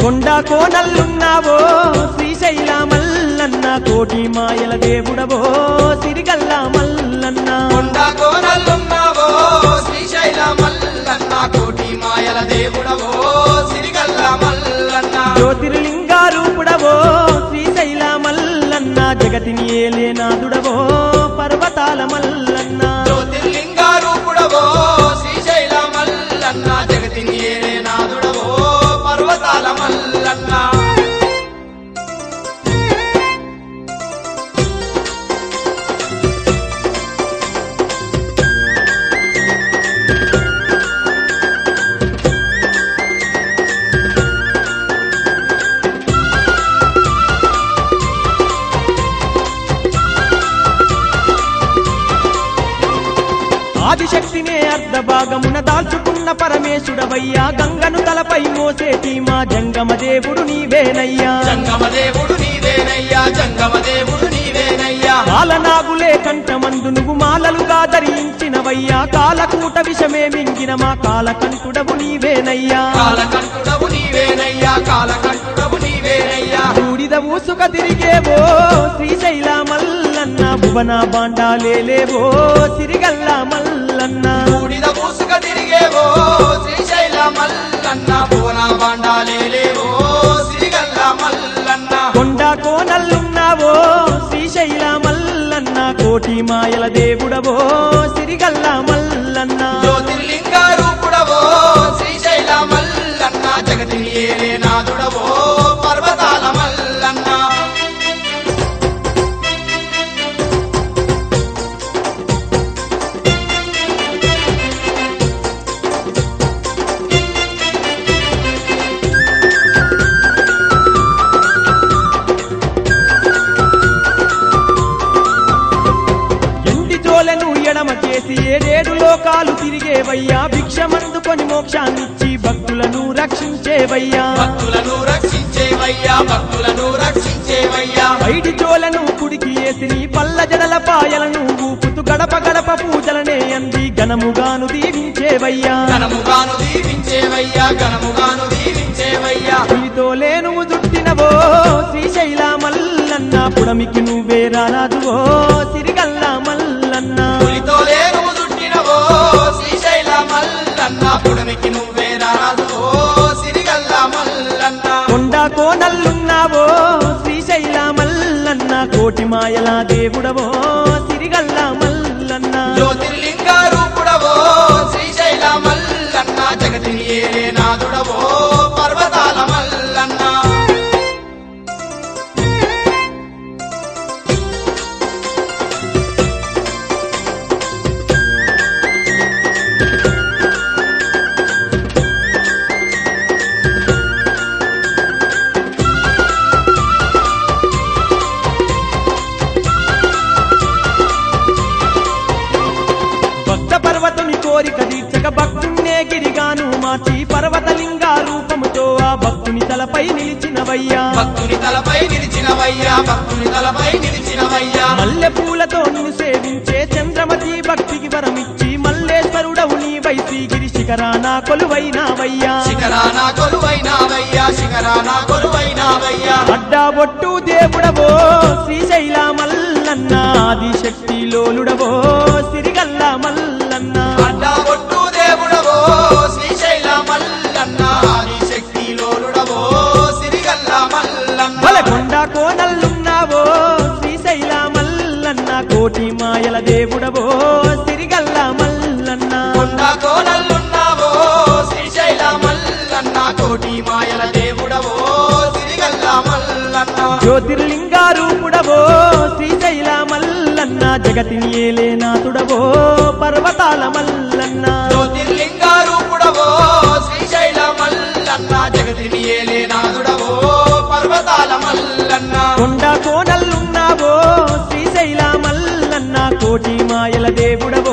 కొండ కోనల్లున్నావో శ్రీశైల మల్లన్న కోటి మాయల దేవుడవో సిరిగల్ల మల్లన్న కొండ కోనలున్నావో శ్రీశైల మల్లన్న కోటి మాయల దేవుడవో సిరిగల్ల మల్లన్న జ్యోతిర్లింగ రూపుడవో శ్రీశైల మల్లన్న జగతిని ఏలేనాథుడవో పర్వతాల మల్లన్న జ్యోతిర్లింగ రూపుడవో శ్రీశైల మల్లన్న జగతిని ఏలే నాదుడవో పర్వతాల మల్లన్న ఆదిశక్తినే అర్ధ భాగమున దాల్చుకున్న పరమేశుడవయ్యా గంగను తలపై మోసేటి మా జంగమ దేవుడు నీవేనయ్యా జంగమ దేవుడు నీవేనయ్యా జంగమ దేవుడు నీవేనయ్యా కాలనాగులే కంఠమందు నువ్వు మాలలుగా ధరించినవయ్యా కాలకూట విషమే మింగిన మా కాలకంఠుడవు నీవేనయ్యా కాలకంఠుడవు నీవేనయ్యా కాలకంఠుడవు నీవేనయ్యా బూడిద ఊసుక తిరిగేవో శ్రీశైల మల్లన్న భువన బాండాలేవో సిరిగల్ల మల్లన్న బూడిద పూసుక తిరిగేవో శ్రీశైల మల్లన్న భువన బాండాలేవో సిరిగల్ల మల్లన్న కొండ కోనల్లున్నావో శ్రీశైల మల్లన్న కోటి మాయల దేవుడవో సిరిగల్ల మల్లన్న జ్యోతిర్లింగ రూపుడవో శ్రీశైల మల్లన్న జగతిని ఏలే నాదుడవో పర్వతాల మల్లన్న ఎండి జోలను ఎడమ చేసి ఏడేడు లోకాలు తిరిగేవయ్యా భిక్షమందుకొని మోక్షాన్నిచ్చి భక్తులను రక్షించేవయ్యా భక్తులను రక్షించేవయ్యా భక్తులను రక్షించేవయ్యా ఐడి జోలను కుడికి వేసి నీ పల్ల జడల పాయలను ఊపుతూ గడప గడప పూజలనే అంది ఘనముగాను దీవించేవయ్యా ఘనముగాను దీవించేవయ్యా ఘనముగాను దీవించేవయ్యా నీతో లేను దుట్టినవో శ్రీశైల మల్లన్న పుడమికి నువ్వే రారాదువో సిరిగల్ల మల్లన్న పులితో లేను దుట్టినవో శ్రీశైల మల్లన్న పుడమికి నువ్వే రాదు సిరిగల్ల మల్లన్న కొండ కోనల్లున్నావో శ్రీశైల మల్లన్న కోటి మాయల దేవుడవో సిరిగల్ల మల్లన్న జ్యోతిర్లింగ రూపుడవో శ్రీశైల మల్లన్న జగతిని ఏలే నాదుడవో పర్వతాల మల్లన్న భక్త పర్వతుని కోరిక తీర్చక భక్తున్నే గిరిగాను మార్చి పర్వతలింగ రూపముతో ఆ భక్తుని తలపై నిలిచినవయ్యా భక్తుని తలపై నిలిచినవయ్యా భక్తుని తలపై నిలిచినవయ్యా మల్లె పూలతో నిన్ను సేవించే చంద్రమతి భక్తికి వరమిచ్చి మల్లేశ్వరుడవు నీవై శ్రీగిరి శిఖరాన కొలువైనావయ్యా శిఖరాన కొలువైనావయ్యా శిఖరాన కొలువైనావయ్యా అడ్డా బొట్టు దేవుడవో శ్రీశైల మల్లన్న ఆదిశక్తి లోలుడవో సిరిగల్ల మల్లన్న అడ్డా ఒట్టు దేవుడవో శ్రీశైల మల్లన్న ఆదిశక్తి లోలుడవో సిరిగల్ల మల్లన్న బలకొండ కోనల్లున్నావో శ్రీశైల మల్లన్న కోటి మాయల దేవుడవో సిరిగల్ల మల్లన్న కొండ కోనల్లున్నావో శ్రీశైల మల్లన్న కోటి మాయల దేవుడవో సిరిగల్ల మల్లన్న జ్యోతిర్లింగ రూపుడవో శ్రీశైల మల్లన్న జగతిని ఏలేనాథుడవో పర్వతాల మల్లన్న జ్యోతిర్లింగ రూపుడవో శ్రీశైల మల్లన్న జగతిని ఏలే నాదుడవో పర్వతాల మల్లన్న కొండ కోనల్లున్నావో శ్రీశైల మల్లన్న కోటి మాయల దేవుడవో